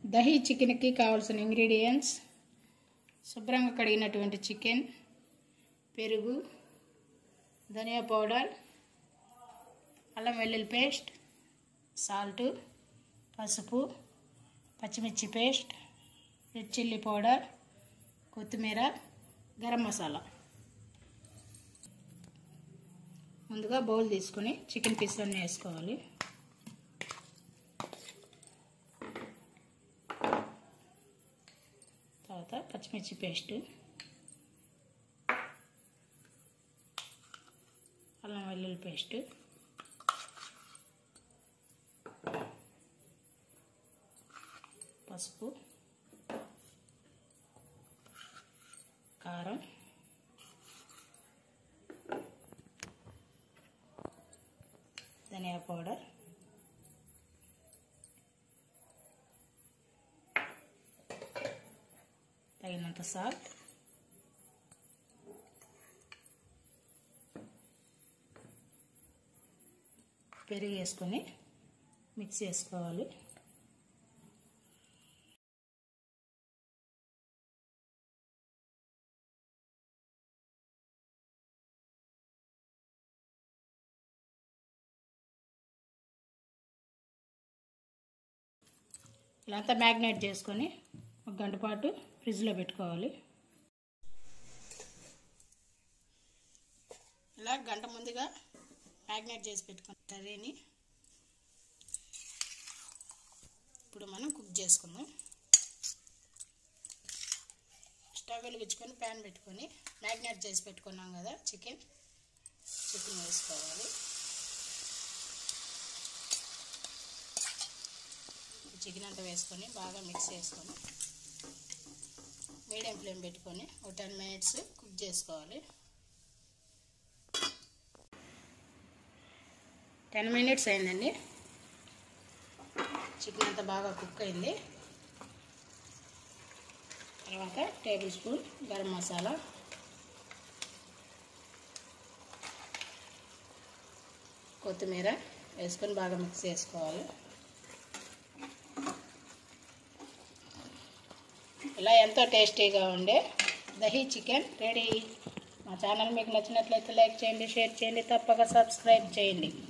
దహీ చికెన్కి కావాల్సిన ఇంగ్రీడియంట్స్ శుభ్రంగా కడిగినటువంటి చికెన్ పెరుగు ధనియా పౌడర్ అల్లం వెల్లుల్లి పేస్ట్ సాల్ట్ పసుపు పచ్చిమిర్చి పేస్ట్ రెడ్ చిల్లీ పౌడర్ కొత్తిమీర గరం మసాలా ముందుగా బౌల్ తీసుకొని చికెన్ పీసులన్నీ వేసుకోవాలి తర్వాత పచ్చిమిర్చి పేస్ట్ అల్లం వెల్లుల్లి పేస్ట్ పసుపు కారం ధనియా పౌడర్ తగినంత సాల్ట్ పెరుగు వేసుకొని మిక్స్ చేసుకోవాలి ఇలాంతా మ్యాగ్నేట్ చేసుకొని ఒక గంట పాటు ఫ్రిడ్జ్లో పెట్టుకోవాలి ఇలా గంట ముందుగా మ్యాగ్నేట్ చేసి పెట్టుకున్న కర్రీని ఇప్పుడు మనం కుక్ చేసుకుందాం స్టవ్ వెలిగించుకొని ప్యాన్ పెట్టుకొని మ్యాగ్నేట్ చేసి పెట్టుకున్నాం కదా చికెన్ చికెన్ వేసుకోవాలి చికెన్ అంతా వేసుకొని బాగా మిక్స్ చేసుకొని మీడియం ఫ్లేమ్ పెట్టుకొని ఒక టెన్ మినిట్స్ కుక్ చేసుకోవాలి టెన్ మినిట్స్ అయిందండి చికెన్ అంతా బాగా కుక్ అయింది తర్వాత టేబుల్ స్పూన్ గరం మసాలా కొత్తిమీర వేసుకొని బాగా మిక్స్ చేసుకోవాలి ఇలా ఎంతో టేస్టీగా ఉండే దహీ చికెన్ రెడీ మా ఛానల్ మీకు నచ్చినట్లయితే లైక్ చేయండి షేర్ చేయండి తప్పక సబ్స్క్రైబ్ చేయండి